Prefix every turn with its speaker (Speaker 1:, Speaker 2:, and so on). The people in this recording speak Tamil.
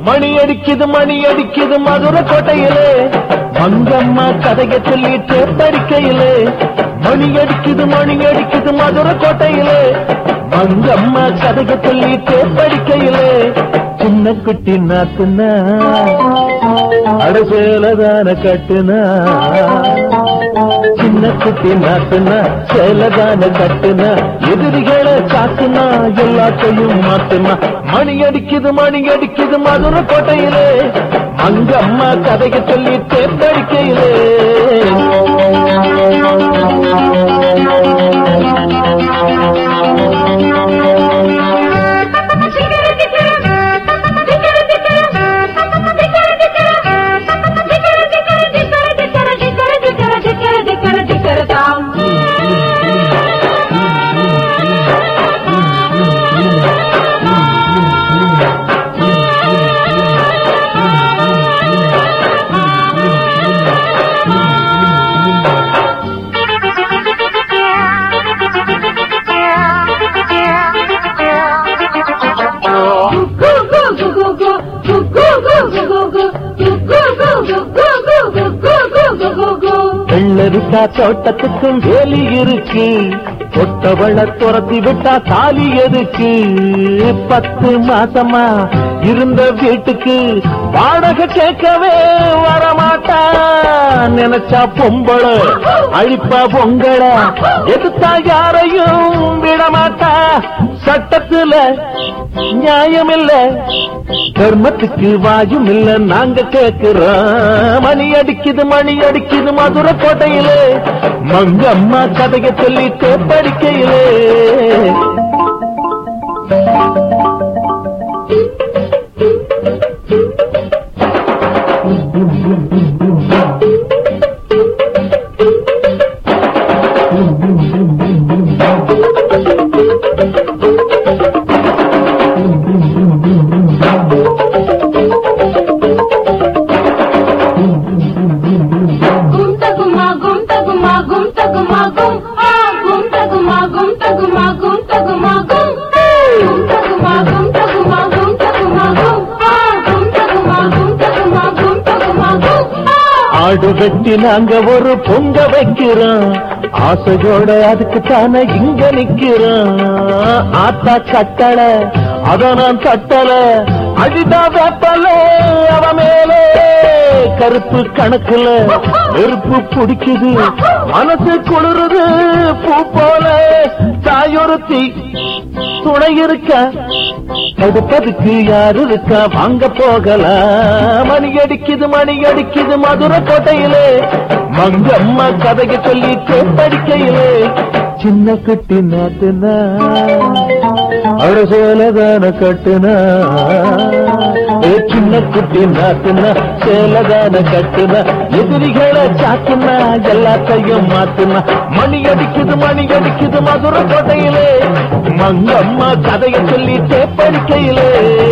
Speaker 1: மணி அடிக்குது மணி அடிக்குது மதுரை கோட்டையிலே மங்கம்மா கதைய சொல்லி டேப்படிக்கையிலே மணி அடிக்குது மணி அடிக்குது மதுரை கோட்டையிலே மங்கம்மா கதைய சொல்லி டேப்படிக்கையிலே சின்ன குட்டி நாத்துனா அடசேலதான கட்டுனா சின்ன குட்டி நாட்டுனா சேலதான கட்டுனா எதிரிகளை காத்துனா எல்லாத்தையும் மாத்துனா மணி அடிக்குது மணி அடிக்குது மதுரை கோட்டையிலே அங்க அம்மா கதையை சொல்லி தேர்ந்தடிக்கையிலே வெள்ளரிக்கா தோட்டத்துக்கும் வேலி இருக்கு பொட்டவள துரத்தி விட்டா தாலி எதுக்கு பத்து மாசமா இருந்த வீட்டுக்கு வாடகை கேட்கவே வரமாட்டா நினைச்சா பொம்பள அழிப்பா பொங்கல எதுத்தா யாரையும் விடமாட்டா சட்டத்துல நியாயம் இல்ல தர்மத்துக்கு வாயும் இல்ல நாங்க கேக்குறோம் மணி அடிக்குது மணி அடிக்குது மதுரை கோட்டையிலே மங்கம்மா கதைய சொல்லி தேப்படிக்கையிலே ஆடு வெட்டி நாங்க ஒரு பொங்க வைக்கிறோம் ஆசையோட அதுக்கு தானே இங்க நிக்கிறோம் ஆத்தா கட்டள அத நான் தட்டல அடிதா வெப்பல அவ மேலே கருப்பு கணக்குல நெருப்பு பிடிக்குது மனசு குளிருது பூ போல தாயொருத்தி துணை இருக்க தடுப்பதுக்கு யாரு இருக்கா வாங்க போகலாம் மணி அடிக்குது மணி அடிக்குது மதுரை கோட்டையிலே மங்கம்மா கதையை சொல்லி கேட்டடிக்கையிலே சின்ன குட்டி நாட்டுனா அழசேலதான கட்டுனா ஏ சின்ன குட்டி நாட்டுனா சேலதான கட்டுனா எதிரிகளை சாத்துனா எல்லாத்தையும் மாத்துனா மணி அடிக்குது மணி அடிக்குது மதுரை கோட்டையிலே மங்கம்மா கதையை சொல்லி தேப்படிக்கையிலே